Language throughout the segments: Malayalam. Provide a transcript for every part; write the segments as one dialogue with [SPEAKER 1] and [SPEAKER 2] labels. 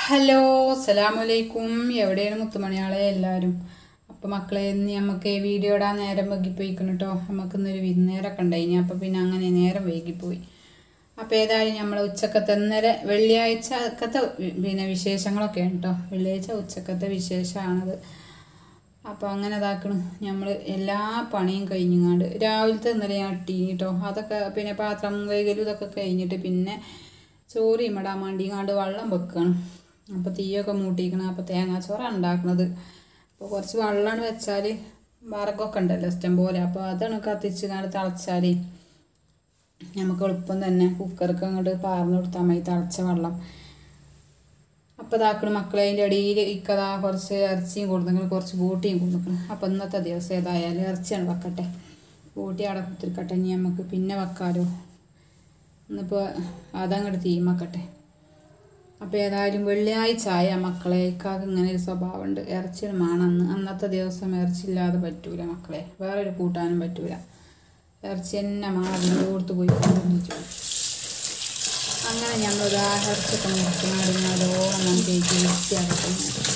[SPEAKER 1] ഹലോ അസ്സലാമലൈക്കും എവിടെയാണ് മുത്തുമണിയാളെ എല്ലാവരും അപ്പോൾ മക്കളെ ഇന്ന് നമുക്ക് വീഡിയോ ഇടാൻ നേരം വൈകിപ്പോയിക്കണം കേട്ടോ നമുക്ക് ഇന്നൊരു വിരുന്നേരമൊക്കെ ഉണ്ടായിനി അപ്പോൾ പിന്നെ അങ്ങനെ നേരം വൈകിപ്പോയി അപ്പോൾ ഏതായാലും നമ്മൾ ഉച്ചക്കത്തെ ഇന്നലെ വെള്ളിയാഴ്ചക്കത്തെ വി- പിന്നെ വിശേഷങ്ങളൊക്കെ ഉണ്ട് കേട്ടോ വെള്ളിയാഴ്ച ഉച്ചക്കത്തെ വിശേഷമാണത് അപ്പോൾ അങ്ങനെ ഇതാക്കണം നമ്മൾ എല്ലാ പണിയും കഴിഞ്ഞങ്ങാണ്ട് രാവിലത്തെ ഇന്നലെ ഞാൻ ഇട്ടീനി കേട്ടോ അതൊക്കെ പിന്നെ പാത്രം കൈകലും ഇതൊക്കെ കഴിഞ്ഞിട്ട് പിന്നെ ചോറ് ഇമ്മടാൻ വേണ്ടിങ്ങാണ്ട് വെള്ളം വെക്കണം അപ്പോൾ തീയൊക്കെ മൂട്ടിക്കണം അപ്പോൾ തേങ്ങാച്ചോറാണ് ഉണ്ടാക്കുന്നത് അപ്പോൾ കുറച്ച് വെള്ളമാണ് വെച്ചാൽ വറകൊക്കെ ഉണ്ടല്ലോ ഇഷ്ടം പോലെ അപ്പോൾ അതാണ് കത്തിച്ച് കണ്ട് തിളച്ചാൽ നമുക്ക് എളുപ്പം തന്നെ കുക്കർക്ക് അങ്ങോട്ട് പാർന്നു കൊടുത്താൽ മതി തിളച്ച വെള്ളം അപ്പോൾ ഇതാക്കണം മക്കളെ അതിൻ്റെ ഇടയിൽ ഇക്കതാ കുറച്ച് ഇറച്ചിയും കൊടുക്കണം കുറച്ച് ബോട്ടിയും കൊടുക്കണം അപ്പോൾ ഇന്നത്തെ ദിവസം ഏതായാലും ഇറച്ചിയാണ് വെക്കട്ടെ ബോട്ടി അവിടെ കുത്തിരിക്കട്ടെ ഇനി നമുക്ക് പിന്നെ വെക്കാലോ ഇന്നിപ്പോൾ അതങ്ങോട്ട് തീമാക്കട്ടെ അപ്പോൾ ഏതായാലും വെള്ളിയാഴ്ച ആയ മക്കളെ ഇക്കാക്ക് ഇങ്ങനെ ഒരു സ്വഭാവമുണ്ട് ഇറച്ചി വേണമെന്ന് അന്നത്തെ ദിവസം ഇറച്ചി ഇല്ലാതെ പറ്റൂല മക്കളെ വേറൊരു കൂട്ടാനും പറ്റൂല ഇറച്ചി തന്നെ മാറി കൊടുത്ത് പോയി കൊണ്ടുവന്നിച്ചു അങ്ങനെ ഞങ്ങൾ ഇറച്ചിയൊക്കെ മുറിച്ച് നാടിനോടോളം ഞാൻ കേക്ക് വൃത്തിയാക്കട്ടെ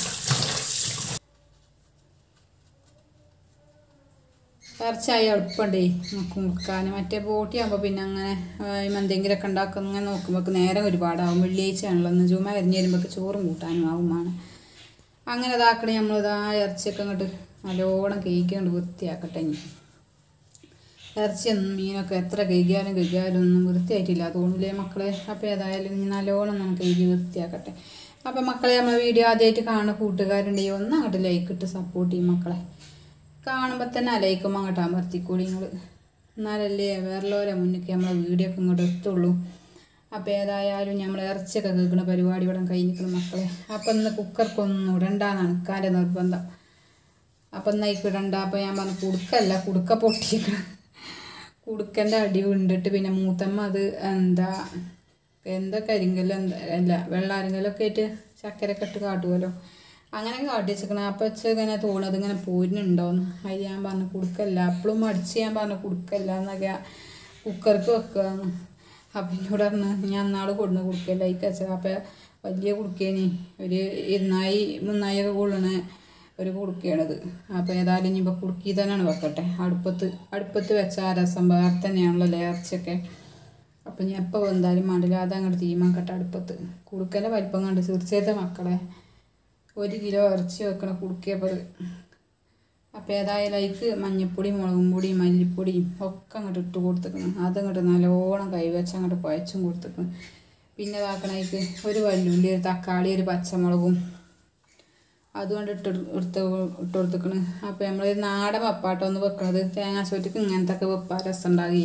[SPEAKER 1] ഇറച്ചായി എളുപ്പമുണ്ടേ നമുക്ക് മുറുക്കാൻ മറ്റേ ബോട്ടിയാകുമ്പോൾ പിന്നെ അങ്ങനെ ആ, എന്തെങ്കിലുമൊക്കെ ഉണ്ടാക്കും അങ്ങനെ നോക്കുമ്പോൾ നേരം ഒരുപാടാവും വെള്ളിയാഴ്ചയാണല്ലോ ഒന്ന് ചുമ അരിഞ്ഞ് വരുമ്പോൾ ചോറും കൂട്ടാനും ആവുമാണ് അങ്ങനെ ഇതാക്കണേ നമ്മളിതാ ഇറച്ചിയൊക്കെ അങ്ങോട്ട് നല്ലോണം കേക്ക് കൊണ്ട് വൃത്തിയാക്കട്ടെ ഇനി ഇറച്ചിയൊന്നും മീനൊക്കെ എത്ര കഴിക്കാനും കഴിക്കാനും ഒന്നും വൃത്തിയായിട്ടില്ല തോന്നില്ലേ മക്കളെ അപ്പോൾ ഏതായാലും ഇനി നല്ലോണം നമുക്ക് കഴുകി വൃത്തിയാക്കട്ടെ അപ്പോൾ മക്കളെ നമ്മൾ വീഡിയോ ആദ്യമായിട്ട് കാണുന്ന കൂട്ടുകാരുണ്ടെങ്കിൽ ഒന്ന് അങ്ങോട്ട് ലൈക്ക് ഇട്ട് സപ്പോർട്ട് ചെയ്യും മക്കളെ കാണുമ്പോൾ തന്നെ ആ ലൈക്കും അങ്ങോട്ട് അമർത്തിക്കൂടി നിങ്ങൾ എന്നാലല്ലേ വേറെല്ലോരെ മുന്നിൽ നമ്മളെ വീഡിയോ ഒക്കെ ഇങ്ങോട്ട് എത്തുള്ളൂ അപ്പോൾ ഏതായാലും നമ്മൾ ഇറച്ചിയൊക്കെ കേൾക്കുന്ന പരിപാടി ഇവിടെ കഴിഞ്ഞിരിക്കണം മക്കളെ അപ്പം ഇന്ന് കുക്കർക്കൊന്നും ഇടണ്ടാന്നാണ് കാല നിർബന്ധം അപ്പം നൈക്ക് ഇടണ്ട അപ്പം ഞാൻ പറഞ്ഞു കുടുക്കല്ല കുടുക്ക പൊട്ടിക്കണം കുടുക്കൻ്റെ അടി വിണ്ടിട്ട് പിന്നെ മൂത്തമ്മ അത് എന്താ എന്താ കരിങ്കല്ല് എന്താ അല്ല വെള്ളം അരിങ്കല്ലൊക്കെ ആയിട്ട് ചക്കരയൊക്കെ ഇട്ട് കാട്ടുമല്ലോ അങ്ങനെ കാട്ടി വെച്ചിരിക്കണം അപ്പം വെച്ച് ഇങ്ങനെ തോണത് ഇങ്ങനെ പോരുന്നുണ്ടോന്ന് അതിൽ ഞാൻ പറഞ്ഞു കുടുക്കല്ല അപ്പോഴും മടിച്ച് ഞാൻ പറഞ്ഞു കുടുക്കല്ല എന്നൊക്കെ കുക്കർക്ക് വെക്കുകയെന്ന് അപ്പം എന്നോട് പറഞ്ഞു ഞാൻ നാൾ കൊടുന്ന് കുടുക്കല്ല ഈ കച്ച അപ്പം വലിയ കുടുക്കേനി ഒരു ഇരുന്നായി മുന്നായി ഒക്കെ കൊള്ളണ ഒരു കുടുക്കയാണിത് അപ്പോൾ ഏതായാലും ഇനിയിപ്പോൾ കുടുക്കി തന്നെയാണ് വെക്കട്ടെ അടുപ്പത്ത് അടുപ്പത്ത് വെച്ച ആ രസം വേറെ തന്നെയാണല്ലോ ഇറച്ചിയൊക്കെ അപ്പം ഞാൻ എപ്പോൾ എന്തായാലും മണ്ടില്ല അതങ്ങോട്ട് തീമാക്കട്ടെ അടുപ്പത്ത് കുടുക്കൻ്റെ വലിപ്പം കണ്ട് തീർച്ചയായിട്ടും മക്കളെ ഒരു കിലോ ഇറച്ചി വെക്കണ കുടുക്കിയപ്പോൾ അപ്പോൾ ഏതായാലും അതിക്ക് മഞ്ഞപ്പൊടി മുളകും പൊടി മല്ലിപ്പൊടിയും ഒക്കെ അങ്ങോട്ട് ഇട്ട് കൊടുത്തിക്കണം അതങ്ങോട്ട് നല്ലോണം കൈവച്ച് അങ്ങോട്ട് കുഴച്ചും കൊടുത്തിക്കണം പിന്നെ ഇതാക്കണേക്ക് ഒരു വല്ലുള്ളി ഒരു തക്കാളി ഒരു പച്ചമുളകും അതുകൊണ്ട് ഇട്ട് എടുത്ത് ഇട്ട് കൊടുത്തിക്കണ് അപ്പോൾ നമ്മൾ നാടൻ വെപ്പാട്ടോ ഒന്ന് വെക്കണത് തേങ്ങാച്ചോറ്റക്ക് ഇങ്ങനത്തെ ഒക്കെ വെപ്പാ രസം ഉണ്ടാകി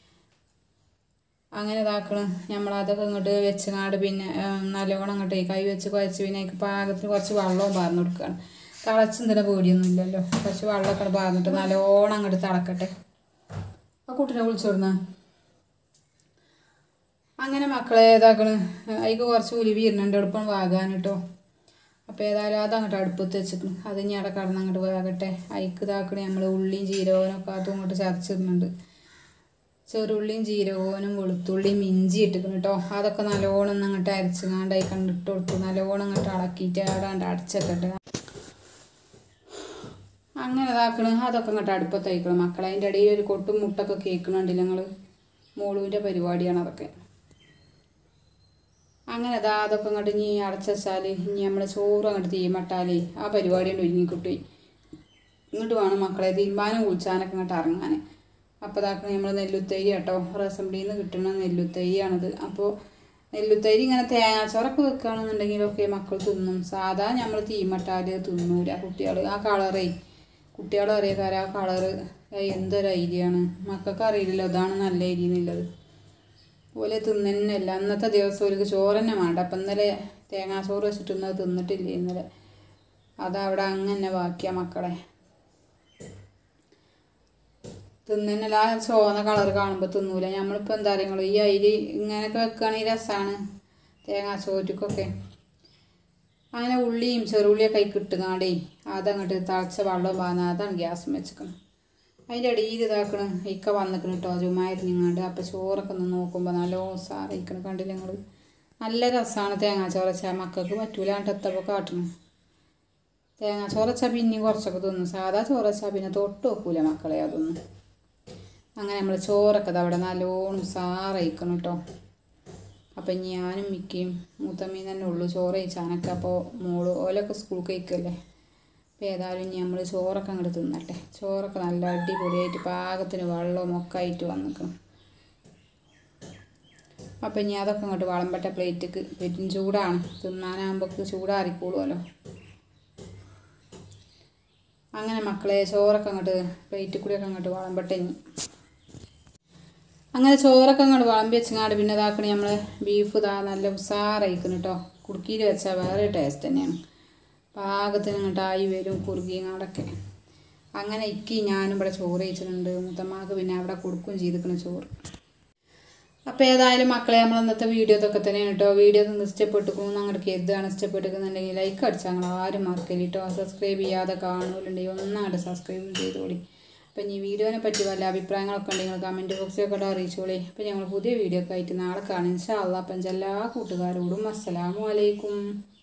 [SPEAKER 1] അങ്ങനെ ഇതാക്കണ് നമ്മളതൊക്കെ ഇങ്ങോട്ട് വെച്ചങ്ങാട് പിന്നെ ആ, നല്ലോണം അങ്ങോട്ട് കൈ വെച്ച് കുഴച്ച് പിന്നെ അതിക്ക് പാകത്തിന് കുറച്ച് വെള്ളവും പാർന്ന് കൊടുക്കുകയാണ് തിളച്ചെന്തിനെ പേടിയൊന്നും ഇല്ലല്ലോ കുറച്ച് വെള്ളമൊക്കെ പാർന്നിട്ട് നല്ലോണം അങ്ങോട്ട് തിളക്കട്ടെ ആ കുട്ടീനെ വിളിച്ചോടുന്ന അങ്ങനെ മക്കളെ ഇതാക്കണ് അതിക്ക് കുറച്ച് ഉരുവി ഇരുന്നുണ്ട് എളുപ്പം വാകാൻ കേട്ടോ അപ്പോൾ ഏതായാലും അത് അങ്ങോട്ട് അടുപ്പത്ത് വെച്ചിട്ട് അത് ഇനി അവിടെ കടന്ന് അങ്ങോട്ട് വേകട്ടെ അതിക്ക് ഇതാക്കണേ നമ്മൾ ഉള്ളിയും ജീരകനൊക്കെ അതും ഇങ്ങോട്ട് ചതച്ചിടുന്നുണ്ട് ചെറുള്ളിയും ജീരകവും വെളുത്തുള്ളിയും ഇഞ്ചി ഇട്ടിക്കണം കേട്ടോ അതൊക്കെ നല്ലോണം ഒന്ന് അങ്ങോട്ട് അരച്ചുങ്ങാണ്ട് അതിൽ കണ്ടിട്ട് കൊടുത്ത് നല്ലോണം അങ്ങോട്ട് അടക്കിയിട്ട് അവിടെ കണ്ട് അടച്ചൊക്കെ അങ്ങനെ ഇതാക്കണ് അതൊക്കെ അങ്ങോട്ട് അടുപ്പത്ത് അയക്കണം മക്കളെ അതിൻ്റെ ഇടയിൽ ഒരു കൊട്ടും മുട്ടൊക്കെ കേൾക്കണുണ്ടല്ലോ ഞങ്ങൾ മോളുവിൻ്റെ പരിപാടിയാണ് അതൊക്കെ അങ്ങനെ അതാ അതൊക്കെ അങ്ങോട്ട് ഇനി അടച്ചു വെച്ചാൽ ഇനി നമ്മൾ ചോറ് അങ്ങോട്ട് തീമട്ടാൽ ആ പരിപാടി കൊണ്ട് ഒരുങ്ങി കിട്ടി ഇങ്ങോട്ട് വേണം മക്കളെ തീരുമാനം കുളിച്ചാനൊക്കെ അങ്ങോട്ട് ഇറങ്ങാൻ അപ്പോൾ ഇതാക്കണം നമ്മൾ നെല്ലുത്തരി കേട്ടോ റസംബ്ലിയിൽ നിന്ന് കിട്ടുന്ന നെല്ലുത്തരിയാണിത് അപ്പോൾ നെല്ലുത്തരി ഇങ്ങനെ തേങ്ങാച്ചോറൊക്കെ വെക്കുകയാണെന്നുണ്ടെങ്കിലൊക്കെ മക്കൾ തിന്നും സാധാ നമ്മൾ തീമട്ടാൽ തിന്നൂല കുട്ടികൾ ആ കളറേ കുട്ടികൾ അറിയാക്കാര ആ കളറ് എന്തൊരു ഐഡിയാണ് മക്കൾക്ക് അറിയില്ലല്ലോ അതാണ് നല്ല ഐഡിയ എന്നുള്ളത് പോലെ തിന്നന്നല്ല അന്നത്തെ ദിവസം ഒരു ചോറ് തന്നെ വേണ്ട അപ്പം ഇന്നലെ തേങ്ങാച്ചോറ് വെച്ചിട്ടൊന്നും അത് തിന്നിട്ടില്ല ഇന്നലെ അതവിടെ അങ്ങനെ ബാക്കിയാ മക്കളെ തിന്നന്നല്ല ആ ചുവന്ന കളർ കാണുമ്പോൾ തിന്നൂല നമ്മളിപ്പോൾ എന്താ പറയുക ഈ അരി ഇങ്ങനെയൊക്കെ വെക്കുകയാണെങ്കിൽ രസമാണ് തേങ്ങാച്ചോറ്റക്കൊക്കെ അങ്ങനെ ഉള്ളിയും ചെറുള്ളിയൊക്കെ കൈ കിട്ടുകാണ്ടേ അതങ്ങോട്ട് തിളച്ച വെള്ളം പാകുന്ന അതാണ് ഗ്യാസ് വെച്ചിക്കണം അതിൻ്റെ ഇടയിൽ ഇതാക്കണം ഇക്ക വന്നിക്കണം കേട്ടോ ചുമ്മായിരുന്നിങ്ങാണ്ട് അപ്പോൾ ചോറൊക്കെ ഒന്ന് നോക്കുമ്പോൾ നല്ല സാറിയിക്കണം കണ്ടില്ല നിങ്ങൾ നല്ല രസമാണ് തേങ്ങാച്ചോറ് വെച്ചാൽ മക്കൾക്ക് പറ്റൂല എന്നിട്ട് എത്തപ്പോൾ കാട്ടണം തേങ്ങാച്ചോറ് വെച്ചാൽ പിന്നെയും കുറച്ചൊക്കെ തിന്നും സാധാ ചോറ് വെച്ചാൽ പിന്നെ തൊട്ട് വെക്കൂല മക്കളെ അതൊന്നും അങ്ങനെ നമ്മൾ ചോറൊക്കെ ദാ അവിടെ നല്ലോണം സാറയിക്കണം കേട്ടോ അപ്പം ഞാനും മിക്കയും മൂത്തമ്മയും തന്നെ ഉള്ളൂ ചോറ് കഴിച്ചാനൊക്കെ അപ്പോൾ മോള് ഓലൊക്കെ സ്കൂൾ കഴിക്കല്ലേ അപ്പോൾ ഏതായാലും ഇനി നമ്മൾ ചോറൊക്കെ അങ്ങോട്ട് തിന്നട്ടെ ചോറൊക്കെ നല്ല അടിപൊളിയായിട്ട് പാകത്തിന് വെള്ളവും ഒക്കെ ആയിട്ട് വന്നിക്കണം അപ്പം ഇനി അതൊക്കെ അങ്ങോട്ട് വളമ്പട്ട പ്ലേറ്റിക്ക് പെരും ചൂടാണ് തിന്നാനാകുമ്പോൾ ചൂടാറിക്കോളുമല്ലോ അങ്ങനെ മക്കളെ ചോറൊക്കെ അങ്ങോട്ട് പ്ലേറ്റിൽ കൂടിയൊക്കെ അങ്ങോട്ട് വളമ്പട്ടെ ഇനി അങ്ങനെ ചോറൊക്കെ അങ്ങോട്ട് വിളമ്പി വെച്ചങ്ങാട് പിന്നെ ഇതാക്കണേ നമ്മൾ ബീഫ് ഇതാ നല്ല ഉസാറായിക്കണം കേട്ടോ കുറുക്കിയിൽ വെച്ചാൽ വേറെ ടേസ്റ്റ് തന്നെയാണ് പാകത്തിന് ഇങ്ങോട്ട് ആയി വരും കുറുകിങ്ങാടൊക്കെ അങ്ങനെ ഇക്കി ഞാനും ഇവിടെ ചോറ് കഴിച്ചിട്ടുണ്ട് മുത്തമ്മക്ക് പിന്നെ അവിടെ കൊടുക്കുകയും ചെയ്തിരിക്കണം ചോറ് അപ്പോൾ ഏതായാലും മക്കളെ നമ്മൾ ഇന്നത്തെ വീഡിയോ ഇതൊക്കെ തന്നെയാണ് കേട്ടോ വീഡിയോ ഒന്ന് ഇഷ്ടപ്പെട്ടിരിക്കുന്നു അങ്ങോട്ട് കരുതാണ് ഇഷ്ടപ്പെട്ടിരിക്കുന്നുണ്ടെങ്കിൽ ലൈക്ക് അടിച്ചാൽ ഞങ്ങൾ ആരും മറക്കല്ല കേട്ടോ സബ്സ്ക്രൈബ് ചെയ്യാതെ കാണുമല്ലുണ്ടെങ്കിൽ ഒന്നും അങ്ങോട്ട് സബ്സ്ക്രൈബ് ചെയ്തോളി അപ്പം ഈ വീഡിയോനെ പറ്റി വല്ല അഭിപ്രായങ്ങളൊക്കെ ഉണ്ടെങ്കിൽ കമൻറ്റ് ബോക്സിലൊക്കെ അറിയിച്ചോളി അപ്പം ഞങ്ങൾ പുതിയ വീഡിയോ ഒക്കെ ആയിട്ട് നാളെ കാണാം ഇൻഷാ അള്ളാ അപ്പം എല്ലാ കൂട്ടുകാരോടും അസ്സലാമു അലൈക്കും